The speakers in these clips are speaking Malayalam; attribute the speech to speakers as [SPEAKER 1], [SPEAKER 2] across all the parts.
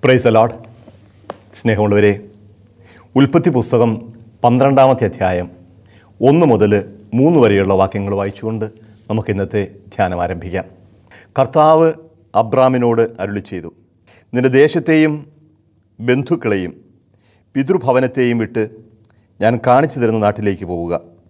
[SPEAKER 1] പ്രൈസ് അലോഡ് സ്നേഹമുള്ളവരെ ഉൽപ്പത്തി പുസ്തകം പന്ത്രണ്ടാമത്തെ അധ്യായം ഒന്ന് മുതൽ മൂന്ന് വരെയുള്ള വാക്യങ്ങൾ വായിച്ചുകൊണ്ട് നമുക്ക് ഇന്നത്തെ ധ്യാനം ആരംഭിക്കാം കർത്താവ് അബ്രാമിനോട് അരുളി ചെയ്തു നിന്റെ ദേശത്തെയും ബന്ധുക്കളെയും പിതൃഭവനത്തെയും വിട്ട് ഞാൻ കാണിച്ചു തരുന്ന നാട്ടിലേക്ക് പോവുക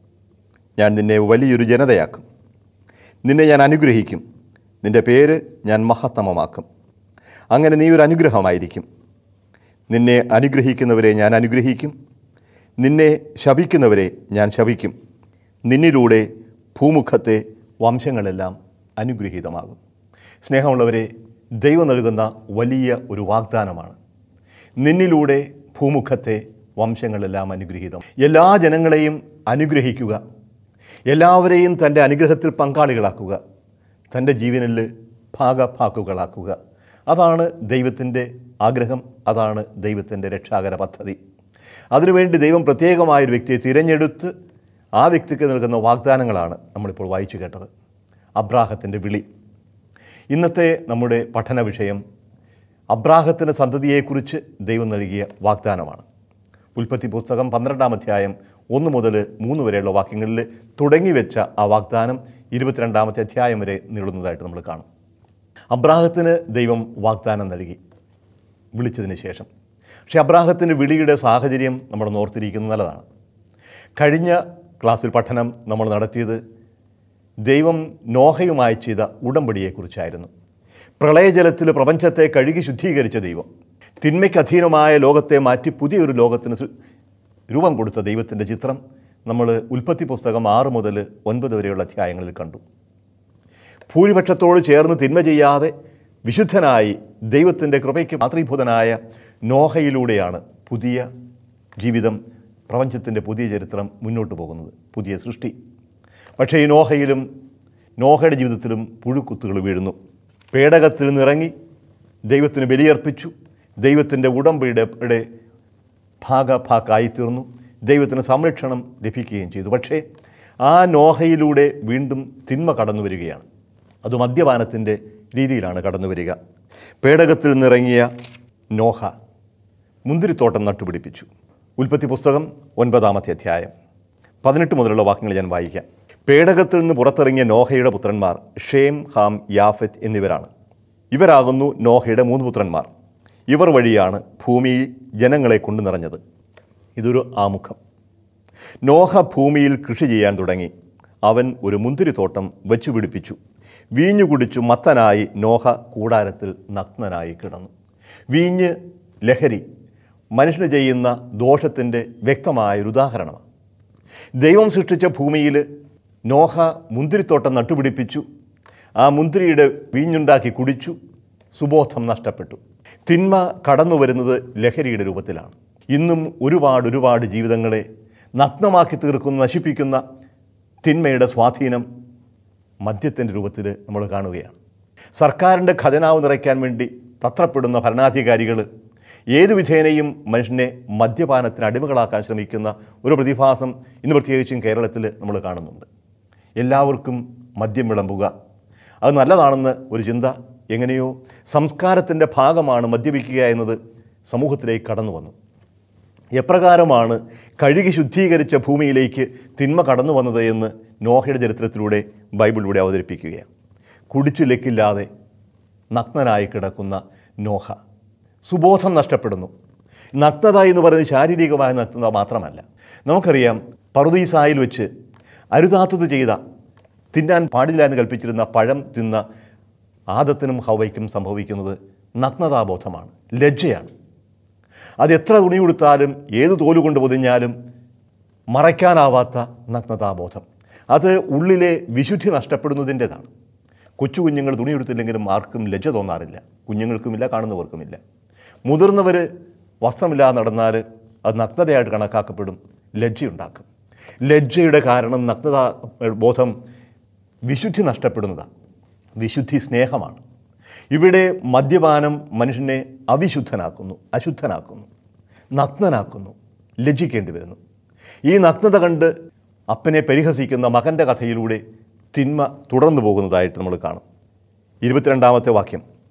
[SPEAKER 1] ഞാൻ നിന്നെ വലിയൊരു ജനതയാക്കും നിന്നെ ഞാൻ അനുഗ്രഹിക്കും നിന്റെ പേര് ഞാൻ മഹത്തമമാക്കും അങ്ങനെ നീ ഒരു അനുഗ്രഹമായിരിക്കും നിന്നെ അനുഗ്രഹിക്കുന്നവരെ ഞാൻ അനുഗ്രഹിക്കും നിന്നെ ശപിക്കുന്നവരെ ഞാൻ ശപിക്കും നിന്നിലൂടെ ഭൂമുഖത്തെ വംശങ്ങളെല്ലാം അനുഗ്രഹീതമാകും സ്നേഹമുള്ളവരെ ദൈവം നൽകുന്ന വലിയ ഒരു വാഗ്ദാനമാണ് നിന്നിലൂടെ ഭൂമുഖത്തെ വംശങ്ങളെല്ലാം അനുഗ്രഹീതം എല്ലാ ജനങ്ങളെയും അനുഗ്രഹിക്കുക എല്ലാവരെയും തൻ്റെ അനുഗ്രഹത്തിൽ പങ്കാളികളാക്കുക തൻ്റെ ജീവനിൽ ഭാഗഭാക്കുകളാക്കുക അതാണ് ദൈവത്തിൻ്റെ ആഗ്രഹം അതാണ് ദൈവത്തിൻ്റെ രക്ഷാകര പദ്ധതി അതിനുവേണ്ടി ദൈവം പ്രത്യേകമായൊരു വ്യക്തിയെ തിരഞ്ഞെടുത്ത് ആ വ്യക്തിക്ക് നൽകുന്ന വാഗ്ദാനങ്ങളാണ് നമ്മളിപ്പോൾ വായിച്ചു കേട്ടത് അബ്രാഹത്തിൻ്റെ വിളി ഇന്നത്തെ നമ്മുടെ പഠന വിഷയം അബ്രാഹത്തിൻ്റെ സന്തതിയെക്കുറിച്ച് ദൈവം നൽകിയ വാഗ്ദാനമാണ് ഉൽപ്പത്തി പുസ്തകം പന്ത്രണ്ടാം അധ്യായം ഒന്ന് മുതൽ മൂന്ന് വരെയുള്ള വാക്യങ്ങളിൽ തുടങ്ങി വെച്ച ആ വാഗ്ദാനം ഇരുപത്തിരണ്ടാമത്തെ അധ്യായം വരെ നീളുന്നതായിട്ട് നമ്മൾ കാണും അബ്രാഹത്തിന് ദൈവം വാഗ്ദാനം നൽകി വിളിച്ചതിന് ശേഷം പക്ഷേ അബ്രാഹത്തിൻ്റെ വിളിയുടെ സാഹചര്യം നമ്മൾ ഓർത്തിരിക്കുന്നത് നല്ലതാണ് കഴിഞ്ഞ ക്ലാസ്സിൽ പഠനം നമ്മൾ നടത്തിയത് ദൈവം നോഹയുമായി ചെയ്ത ഉടമ്പടിയെക്കുറിച്ചായിരുന്നു പ്രളയജലത്തിൽ പ്രപഞ്ചത്തെ കഴുകി ശുദ്ധീകരിച്ച ദൈവം തിന്മയ്ക്ക് അധീനമായ ലോകത്തെ മാറ്റി പുതിയൊരു ലോകത്തിന് സൃ- രൂപം കൊടുത്ത ദൈവത്തിൻ്റെ ചിത്രം നമ്മൾ ഉൽപ്പത്തി പുസ്തകം ആറ് മുതൽ ഒൻപത് വരെയുള്ള അധ്യായങ്ങളിൽ കണ്ടു ഭൂരിപക്ഷത്തോട് ചേർന്ന് തിന്മ ചെയ്യാതെ വിശുദ്ധനായി ദൈവത്തിൻ്റെ കൃപയ്ക്ക് മാതൃഭൂതനായ നോഹയിലൂടെയാണ് പുതിയ ജീവിതം പ്രപഞ്ചത്തിൻ്റെ പുതിയ ചരിത്രം മുന്നോട്ട് പോകുന്നത് പുതിയ സൃഷ്ടി പക്ഷേ ഈ നോഹയിലും നോഹയുടെ ജീവിതത്തിലും പുഴുക്കുത്തുകൾ വീഴുന്നു പേടകത്തിൽ നിന്നിറങ്ങി ദൈവത്തിന് ബലിയർപ്പിച്ചു ദൈവത്തിൻ്റെ ഉടമ്പടിയുടെ യുടെ ഭാഗഭാക്കായി തീർന്നു ദൈവത്തിന് സംരക്ഷണം ലഭിക്കുകയും ചെയ്തു പക്ഷേ ആ നോഹയിലൂടെ വീണ്ടും തിന്മ കടന്നു വരികയാണ് അത് മദ്യപാനത്തിൻ്റെ രീതിയിലാണ് കടന്നു വരിക പേടകത്തിൽ നിന്നിറങ്ങിയ നോഹ മുന്തിരിത്തോട്ടം നട്ടുപിടിപ്പിച്ചു ഉൽപ്പത്തി പുസ്തകം ഒൻപതാമത്തെ അധ്യായം പതിനെട്ട് മുതലുള്ള വാക്യങ്ങൾ ഞാൻ വായിക്കാം പേടകത്തിൽ നിന്ന് പുറത്തിറങ്ങിയ നോഹയുടെ പുത്രന്മാർ ഷേം ഹാം യാഫത്ത് എന്നിവരാണ് ഇവരാകുന്നു നോഹയുടെ മൂന്ന് പുത്രന്മാർ ഇവർ വഴിയാണ് ഭൂമിയിൽ ജനങ്ങളെ കൊണ്ടു നിറഞ്ഞത് ഇതൊരു ആമുഖം നോഹ ഭൂമിയിൽ കൃഷി ചെയ്യാൻ തുടങ്ങി അവൻ ഒരു മുന്തിരിത്തോട്ടം വെച്ചു പിടിപ്പിച്ചു വീഞ്ഞു കുടിച്ചു മത്തനായി നോഹ കൂടാരത്തിൽ നഗ്നനായി കിടന്നു വീഞ്ഞ് ലഹരി മനുഷ്യന് ചെയ്യുന്ന ദോഷത്തിൻ്റെ വ്യക്തമായൊരു ഉദാഹരണമാണ് ദൈവം സൃഷ്ടിച്ച ഭൂമിയിൽ നോഹ മുന്തിരിത്തോട്ടം നട്ടുപിടിപ്പിച്ചു ആ മുന്തിരിയുടെ വീഞ്ഞുണ്ടാക്കി കുടിച്ചു സുബോധം നഷ്ടപ്പെട്ടു തിന്മ കടന്നു വരുന്നത് ലഹരിയുടെ രൂപത്തിലാണ് ഇന്നും ഒരുപാട് ഒരുപാട് ജീവിതങ്ങളെ നഗ്നമാക്കി തീർക്കുന്ന നശിപ്പിക്കുന്ന തിന്മയുടെ സ്വാധീനം മദ്യത്തിൻ്റെ രൂപത്തിൽ നമ്മൾ കാണുകയാണ് സർക്കാരിൻ്റെ ഖജനാവ് നിറയ്ക്കാൻ വേണ്ടി തത്രപ്പെടുന്ന ഭരണാധികാരികൾ ഏതു വിധേനയും മനുഷ്യനെ മദ്യപാനത്തിന് അടിമകളാക്കാൻ ശ്രമിക്കുന്ന ഒരു പ്രതിഭാസം ഇന്ന് പ്രത്യേകിച്ചും കേരളത്തിൽ നമ്മൾ കാണുന്നുണ്ട് എല്ലാവർക്കും മദ്യം വിളമ്പുക അത് നല്ലതാണെന്ന് ഒരു ചിന്ത എങ്ങനെയോ സംസ്കാരത്തിൻ്റെ ഭാഗമാണ് മദ്യപിക്കുക എന്നത് സമൂഹത്തിലേക്ക് കടന്നു വന്നു എപ്രകാരമാണ് കഴുകി ശുദ്ധീകരിച്ച ഭൂമിയിലേക്ക് തിന്മ കടന്നു വന്നത് എന്ന് നോഹയുടെ ചരിത്രത്തിലൂടെ ബൈബിളിലൂടെ അവതരിപ്പിക്കുകയാണ് കുടിച്ചു ലക്കില്ലാതെ നഗ്നനായി കിടക്കുന്ന നോഹ സുബോധം നഷ്ടപ്പെടുന്നു നഗ്നത എന്ന് പറയുന്നത് ശാരീരികമായ നഗ്നത മാത്രമല്ല നമുക്കറിയാം പറുദീസായിൽ വെച്ച് അരുതാത്തത് ചെയ്ത തിന്നാൻ പാടില്ല എന്ന് കൽപ്പിച്ചിരുന്ന പഴം തിന്ന ആദത്തിനും ഹവയ്ക്കും സംഭവിക്കുന്നത് നഗ്നതാബോധമാണ് ലജ്ജയാണ് അത് എത്ര തുണി കൊടുത്താലും ഏത് തോലുകൊണ്ട് പൊതിഞ്ഞാലും മറയ്ക്കാനാവാത്ത നഗ്നതാബോധം അത് ഉള്ളിലെ വിശുദ്ധി നഷ്ടപ്പെടുന്നതിൻ്റെതാണ് കൊച്ചു കുഞ്ഞുങ്ങൾ തുണിയെടുത്തില്ലെങ്കിലും ആർക്കും ലജ്ജ തോന്നാറില്ല കുഞ്ഞുങ്ങൾക്കുമില്ല കാണുന്നവർക്കുമില്ല മുതിർന്നവർ വസ്ത്രമില്ലാതെ നടന്നാൽ അത് നഗ്നതയായിട്ട് കണക്കാക്കപ്പെടും ലജ്ജയുണ്ടാക്കും ലജ്ജയുടെ കാരണം നഗ്നതാ ബോധം വിശുദ്ധി നഷ്ടപ്പെടുന്നതാണ് വിശുദ്ധി സ്നേഹമാണ് ഇവിടെ മദ്യപാനം മനുഷ്യനെ അവിശുദ്ധനാക്കുന്നു അശുദ്ധനാക്കുന്നു നഗ്നനാക്കുന്നു ലജ്ജിക്കേണ്ടി വരുന്നു ഈ നഗ്നത കണ്ട് അപ്പനെ പരിഹസിക്കുന്ന മകൻ്റെ കഥയിലൂടെ തിന്മ തുടർന്നു പോകുന്നതായിട്ട് നമ്മൾ കാണും ഇരുപത്തിരണ്ടാമത്തെ വാക്യം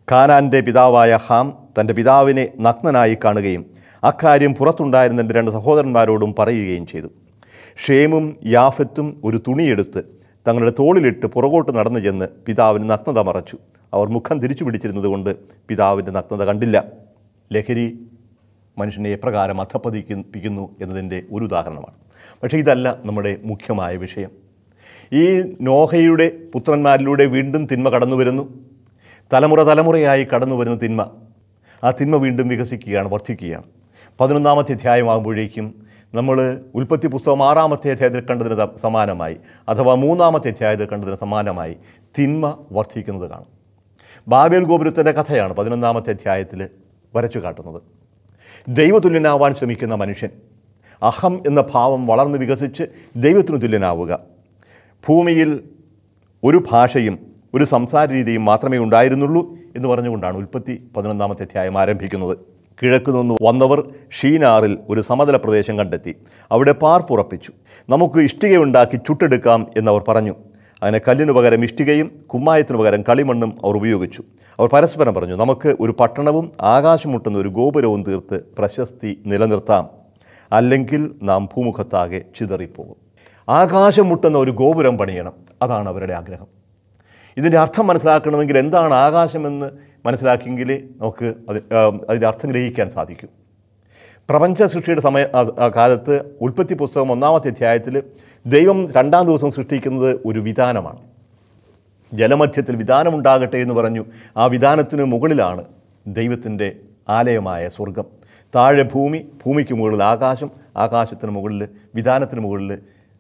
[SPEAKER 1] കാനാൻ്റെ പിതാവായ ഹാം തൻ്റെ പിതാവിനെ നഗ്നനായി കാണുകയും അക്കാര്യം പുറത്തുണ്ടായിരുന്ന എൻ്റെ രണ്ട് സഹോദരന്മാരോടും പറയുകയും ചെയ്തു ഷേമും യാഫത്തും ഒരു തുണിയെടുത്ത് തങ്ങളുടെ തോളിലിട്ട് പുറകോട്ട് നടന്നു ചെന്ന് പിതാവിന് നഗ്നത മറച്ചു അവർ മുഖം തിരിച്ചു പിടിച്ചിരുന്നത് പിതാവിൻ്റെ നഗ്നത കണ്ടില്ല ലഹരി മനുഷ്യനെ എപ്രകാരം അധപ്പതിപ്പിക്കുന്നു എന്നതിൻ്റെ ഒരു ഉദാഹരണമാണ് പക്ഷേ ഇതല്ല നമ്മുടെ മുഖ്യമായ വിഷയം ഈ നോഹയുടെ പുത്രന്മാരിലൂടെ വീണ്ടും തിന്മ കടന്നു വരുന്നു തലമുറ തലമുറയായി കടന്നു വരുന്ന തിന്മ ആ തിന്മ വീണ്ടും വികസിക്കുകയാണ് വർദ്ധിക്കുകയാണ് പതിനൊന്നാമത്തെ അധ്യായമാകുമ്പോഴേക്കും നമ്മൾ ഉൽപ്പത്തി പുസ്തകം ആറാമത്തെ അധ്യായത്തിൽ കണ്ടതിന് ത- സമാനമായി അഥവാ മൂന്നാമത്തെ അധ്യായത്തിൽ കണ്ടതിന് സമാനമായി തിന്മ വർദ്ധിക്കുന്നത് കാണും ബാബേൽ ഗോപുരത്തിൻ്റെ കഥയാണ് പതിനൊന്നാമത്തെ അധ്യായത്തിൽ വരച്ചു കാട്ടുന്നത് ദൈവതുല്യനാവാൻ ശ്രമിക്കുന്ന മനുഷ്യൻ അഹം എന്ന ഭാവം വളർന്ന് വികസിച്ച് ദൈവത്തിനു തുല്യനാവുക ഭൂമിയിൽ ഒരു ഭാഷയും ഒരു സംസാര രീതിയും മാത്രമേ ഉണ്ടായിരുന്നുള്ളൂ എന്ന് പറഞ്ഞുകൊണ്ടാണ് ഉൽപ്പത്തി പതിനൊന്നാമത്തെ അധ്യായം ആരംഭിക്കുന്നത് കിഴക്ക് നിന്ന് വന്നവർ ഷീനാറിൽ ഒരു സമതല പ്രദേശം കണ്ടെത്തി അവിടെ പാർപ്പുറപ്പിച്ചു നമുക്ക് ഇഷ്ടികയുണ്ടാക്കി ചുട്ടെടുക്കാം എന്നവർ പറഞ്ഞു അങ്ങനെ കല്ലിനു പകരം ഇഷ്ടികയും കുമ്മായത്തിനു പകരം കളിമണ്ണും അവർ ഉപയോഗിച്ചു അവർ പരസ്പരം പറഞ്ഞു നമുക്ക് ഒരു പട്ടണവും ആകാശം മുട്ടുന്ന ഒരു ഗോപുരവും തീർത്ത് പ്രശസ്തി നിലനിർത്താം അല്ലെങ്കിൽ നാം ഭൂമുഖത്താകെ ചിതറിപ്പോകും ആകാശം മുട്ടുന്ന ഒരു ഗോപുരം പണിയണം അതാണ് അവരുടെ ആഗ്രഹം ഇതിൻ്റെ അർത്ഥം മനസ്സിലാക്കണമെങ്കിൽ എന്താണ് ആകാശമെന്ന് മനസ്സിലാക്കിയെങ്കിലേ നമുക്ക് അത് ആ, അതിൻ്റെ അർത്ഥം ഗ്രഹിക്കാൻ സാധിക്കും പ്രപഞ്ച സൃഷ്ടിയുടെ സമയ ആ- ആ കാലത്ത് ഉൽപ്പത്തി പുസ്തകം ഒന്നാമത്തെ അധ്യായത്തിൽ ദൈവം രണ്ടാം ദിവസം സൃഷ്ടിക്കുന്നത് ഒരു വിധാനമാണ് ജലമധ്യത്തിൽ വിധാനമുണ്ടാകട്ടെ എന്ന് പറഞ്ഞു ആ വിധാനത്തിന് മുകളിലാണ് ദൈവത്തിൻ്റെ ആലയമായ സ്വർഗം താഴെ ഭൂമി ഭൂമിക്ക് മുകളിൽ ആകാശം ആകാശത്തിന് മുകളിൽ വിധാനത്തിന് മുകളിൽ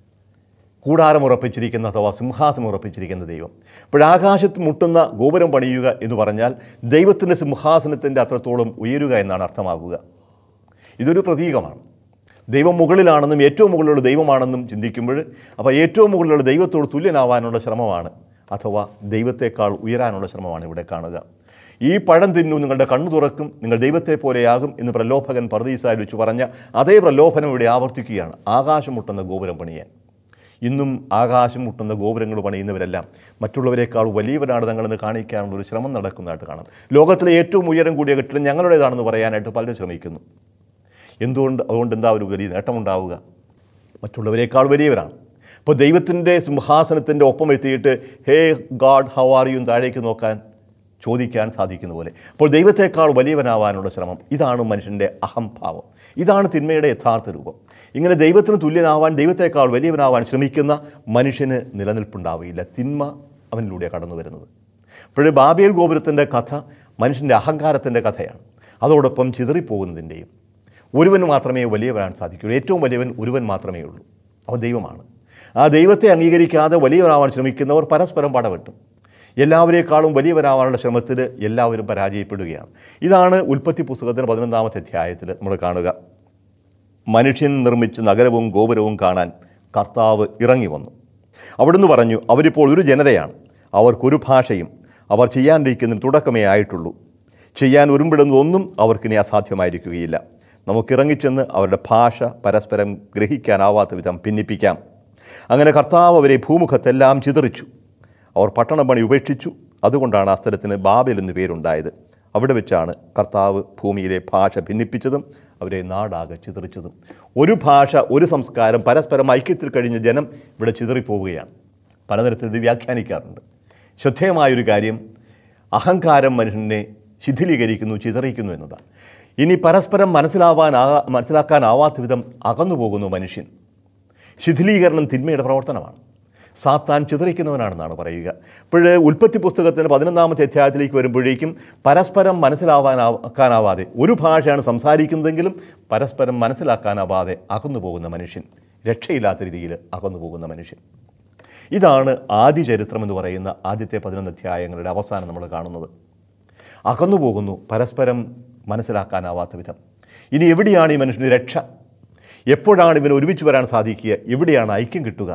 [SPEAKER 1] കൂടാരം ഉറപ്പിച്ചിരിക്കുന്ന അഥവാ സിംഹാസനം ഉറപ്പിച്ചിരിക്കുന്ന ദൈവം അപ്പോഴാകാശത്ത് മുട്ടുന്ന ഗോപുരം പണിയുക എന്ന് പറഞ്ഞാൽ ദൈവത്തിൻ്റെ സിംഹാസനത്തിൻ്റെ അത്രത്തോളം ഉയരുക എന്നാണ് അർത്ഥമാകുക ഇതൊരു പ്രതീകമാണ് ദൈവം മുകളിലാണെന്നും ഏറ്റവും മുകളിലുള്ള ദൈവമാണെന്നും ചിന്തിക്കുമ്പോൾ അപ്പോൾ ഏറ്റവും മുകളിലുള്ള ദൈവത്തോട് തുല്യനാവാനുള്ള ശ്രമമാണ് അഥവാ ദൈവത്തെക്കാൾ ഉയരാനുള്ള ശ്രമമാണ് ഇവിടെ കാണുക ഈ പഴം തിന്നു നിങ്ങളുടെ കണ്ണു തുറക്കും നിങ്ങൾ ദൈവത്തെ പോലെയാകും എന്ന് പ്രലോഭകൻ പർദീസായി വെച്ച് പറഞ്ഞ അതേ പ്രലോഭനം ഇവിടെ ആവർത്തിക്കുകയാണ് ആകാശം മുട്ടുന്ന ഗോപുരം പണിയാൻ ഇന്നും ആകാശം മുട്ടുന്ന ഗോപുരങ്ങൾ പണിയുന്നവരെല്ലാം മറ്റുള്ളവരെക്കാൾ വലിയവരാണ് തങ്ങളെന്ന് കാണിക്കാനുള്ള ഒരു ശ്രമം നടക്കുന്നതായിട്ട് കാണാം ലോകത്തിലെ ഏറ്റവും ഉയരം കൂടിയ കെട്ടിടം ഞങ്ങളുടേതാണെന്ന് പറയാനായിട്ട് പലരും ശ്രമിക്കുന്നു എന്തുകൊണ്ട് അതുകൊണ്ട് എന്താ ഒരു വലിയ നേട്ടമുണ്ടാവുക മറ്റുള്ളവരെക്കാൾ വലിയവരാണ് അപ്പോൾ ദൈവത്തിൻ്റെ സിംഹാസനത്തിൻ്റെ ഒപ്പം എത്തിയിട്ട് hey God how are you താഴേക്ക് നോക്കാൻ ചോദിക്കാൻ സാധിക്കുന്ന പോലെ അപ്പോൾ ദൈവത്തെക്കാൾ വലിയവനാവാനുള്ള ശ്രമം ഇതാണ് മനുഷ്യൻ്റെ അഹംഭാവം ഇതാണ് തിന്മയുടെ യഥാർത്ഥ രൂപം ഇങ്ങനെ ദൈവത്തിന് തുല്യനാവാൻ ദൈവത്തെക്കാൾ വലിയവനാവാൻ ശ്രമിക്കുന്ന മനുഷ്യന് നിലനിൽപ്പുണ്ടാവുകയില്ല തിന്മ അവനിലൂടെ കടന്നു വരുന്നത് അപ്പോഴേ ബാബേൽ ഗോപുരത്തിൻ്റെ കഥ മനുഷ്യൻ്റെ അഹങ്കാരത്തിൻ്റെ കഥയാണ് അതോടൊപ്പം ചിതറിപ്പോകുന്നതിൻ്റെയും ഒരുവന് മാത്രമേ വലിയവരാൻ സാധിക്കൂ ഏറ്റവും വലിയവൻ ഒരുവൻ മാത്രമേ ഉള്ളൂ അവ ദൈവമാണ് ആ ദൈവത്തെ അംഗീകരിക്കാതെ വലിയവരാവാൻ ശ്രമിക്കുന്നവർ പരസ്പരം പടവെട്ടും എല്ലാവരേക്കാളും വലിയവരാവാനുള്ള ശ്രമത്തിൽ എല്ലാവരും പരാജയപ്പെടുകയാണ് ഇതാണ് ഉൽപ്പത്തി പുസ്തകത്തിൻ്റെ പതിനൊന്നാമത്തെ അധ്യായത്തിൽ നമ്മൾ കാണുക മനുഷ്യൻ നിർമ്മിച്ച നഗരവും ഗോപുരവും കാണാൻ കർത്താവ് ഇറങ്ങി വന്നു അവിടുന്ന് പറഞ്ഞു അവരിപ്പോൾ ഒരു ജനതയാണ് അവർക്കൊരു ഭാഷയും അവർ ചെയ്യാനിരിക്കുന്നതിന് തുടക്കമേ ആയിട്ടുള്ളൂ ചെയ്യാൻ ഒരുമ്പിടുന്നതൊന്നും അവർക്കിനി അസാധ്യമായിരിക്കുകയില്ല നമുക്കിറങ്ങിച്ചെന്ന് അവരുടെ ഭാഷ പരസ്പരം ഗ്രഹിക്കാനാവാത്ത വിധം ഭിന്നിപ്പിക്കാം അങ്ങനെ കർത്താവ് അവരെ ഭൂമുഖത്തെല്ലാം ചിതറിച്ചു അവർ പട്ടണം പണി ഉപേക്ഷിച്ചു അതുകൊണ്ടാണ് ആ സ്ഥലത്തിന് ബാബേൽ എന്ന് പേരുണ്ടായത് അവിടെ വെച്ചാണ് കർത്താവ് ഭൂമിയിലെ ഭാഷ ഭിന്നിപ്പിച്ചതും അവരെ നാടാകെ ചിതറിച്ചതും ഒരു ഭാഷ ഒരു സംസ്കാരം പരസ്പരം ഐക്യത്തിൽ കഴിഞ്ഞ ജനം ഇവിടെ ചിതറിപ്പോവുകയാണ് പലതരത്തിൽ ഇത് വ്യാഖ്യാനിക്കാറുണ്ട് ശ്രദ്ധേയമായൊരു കാര്യം അഹങ്കാരം മനുഷ്യനെ ശിഥിലീകരിക്കുന്നു ചിതറിക്കുന്നു എന്നതാണ് ഇനി പരസ്പരം മനസ്സിലാവാൻ മനസ്സിലാക്കാനാവാത്ത വിധം അകന്നു പോകുന്നു മനുഷ്യൻ ശിഥിലീകരണം തിന്മയുടെ പ്രവർത്തനമാണ് സാത്താൻ ചിതറിക്കുന്നവനാണെന്നാണ് പറയുക ഇപ്പോഴ് ഉൽപ്പത്തി പുസ്തകത്തിൻ്റെ പതിനൊന്നാമത്തെ അധ്യായത്തിലേക്ക് വരുമ്പോഴേക്കും പരസ്പരം മനസ്സിലാവാനാക്കാനാവാതെ ഒരു ഭാഷയാണ് സംസാരിക്കുന്നതെങ്കിലും പരസ്പരം മനസ്സിലാക്കാനാവാതെ അകന്നു പോകുന്ന മനുഷ്യൻ രക്ഷയില്ലാത്ത രീതിയിൽ അകന്നു പോകുന്ന മനുഷ്യൻ ഇതാണ് ആദ്യ ചരിത്രം എന്ന് പറയുന്ന ആദ്യത്തെ പതിനൊന്ന് അധ്യായങ്ങളുടെ അവസാനം നമ്മൾ കാണുന്നത് അകന്നു പോകുന്നു പരസ്പരം മനസ്സിലാക്കാനാവാത്ത വിധം ഇനി എവിടെയാണ് ഈ മനുഷ്യന് രക്ഷ എപ്പോഴാണ് ഇവന് ഒരുമിച്ച് വരാൻ സാധിക്കുക എവിടെയാണ് ഐക്യം കിട്ടുക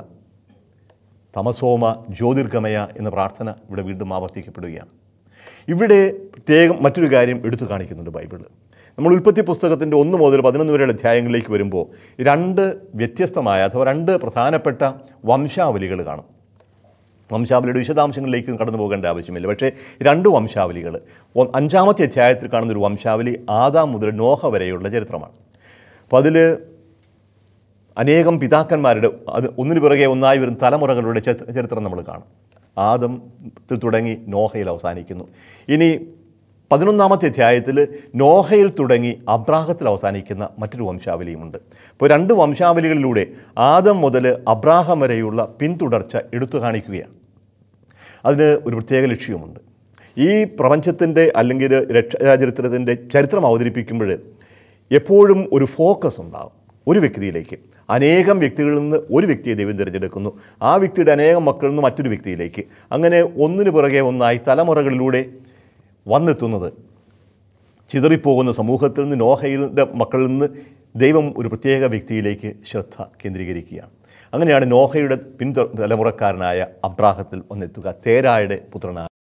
[SPEAKER 1] തമസോമ ജ്യോതിർഗമയ എന്ന പ്രാർത്ഥന ഇവിടെ വീണ്ടും ആവർത്തിക്കപ്പെടുകയാണ് ഇവിടെ പ്രത്യേകം മറ്റൊരു കാര്യം എടുത്തു കാണിക്കുന്നുണ്ട് ബൈബിള് നമ്മൾ ഉൽപ്പത്തി പുസ്തകത്തിൻ്റെ ഒന്ന് മുതൽ പതിനൊന്ന് വരെയുള്ള അധ്യായങ്ങളിലേക്ക് വരുമ്പോൾ രണ്ട് വ്യത്യസ്തമായ അഥവാ രണ്ട് പ്രധാനപ്പെട്ട വംശാവലികൾ കാണും വംശാവലിയുടെ വിശദാംശങ്ങളിലേക്കും കടന്നു പോകേണ്ട ആവശ്യമില്ല പക്ഷേ രണ്ട് വംശാവലികൾ ഒ- അഞ്ചാമത്തെ അധ്യായത്തിൽ കാണുന്ന ഒരു വംശാവലി ആദാം മുതൽ നോഹ വരെയുള്ള ചരിത്രമാണ് അപ്പോൾ അതിൽ അനേകം പിതാക്കന്മാരുടെ അത് ഒന്നിനു പിറകെ ഒന്നായി വരുന്ന തലമുറകളുടെ ചരി- ചരിത്രം നമ്മൾ കാണും ആദം ത്തിൽ തുടങ്ങി നോഹയിൽ അവസാനിക്കുന്നു ഇനി പതിനൊന്നാമത്തെ അധ്യായത്തിൽ നോഹയിൽ തുടങ്ങി അബ്രാഹത്തിൽ അവസാനിക്കുന്ന മറ്റൊരു വംശാവലിയുമുണ്ട് ഇപ്പോൾ രണ്ട് വംശാവലികളിലൂടെ ആദം മുതൽ അബ്രാഹം വരെയുള്ള പിന്തുടർച്ച എടുത്തു കാണിക്കുകയാണ് അതിന് ഒരു പ്രത്യേക ലക്ഷ്യമുണ്ട് ഈ പ്രപഞ്ചത്തിൻ്റെ അല്ലെങ്കിൽ രക്ഷാചരിത്രത്തിൻ്റെ ചരിത്രം അവതരിപ്പിക്കുമ്പോൾ എപ്പോഴും ഒരു ഫോക്കസ് ഉണ്ടാകും ഒരു വ്യക്തിയിലേക്ക് അനേകം വ്യക്തികളിൽ നിന്ന് ഒരു വ്യക്തിയെ ദൈവം തിരഞ്ഞെടുക്കുന്നു ആ വ്യക്തിയുടെ അനേകം മക്കളിൽ നിന്ന് മറ്റൊരു വ്യക്തിയിലേക്ക് അങ്ങനെ ഒന്നിനു പിറകെ ഒന്നായി തലമുറകളിലൂടെ വന്നെത്തുന്നത് ചിതറിപ്പോകുന്ന സമൂഹത്തിൽ നിന്ന് നോഹയുടെ മക്കളിൽ നിന്ന് ദൈവം ഒരു പ്രത്യേക വ്യക്തിയിലേക്ക് ശ്രദ്ധ കേന്ദ്രീകരിക്കുകയാണ് അങ്ങനെയാണ് നോഹയുടെ പിൻ തലമുറക്കാരനായ അബ്രാഹത്തിൽ വന്നെത്തുക തേരായുടെ പുത്രനായ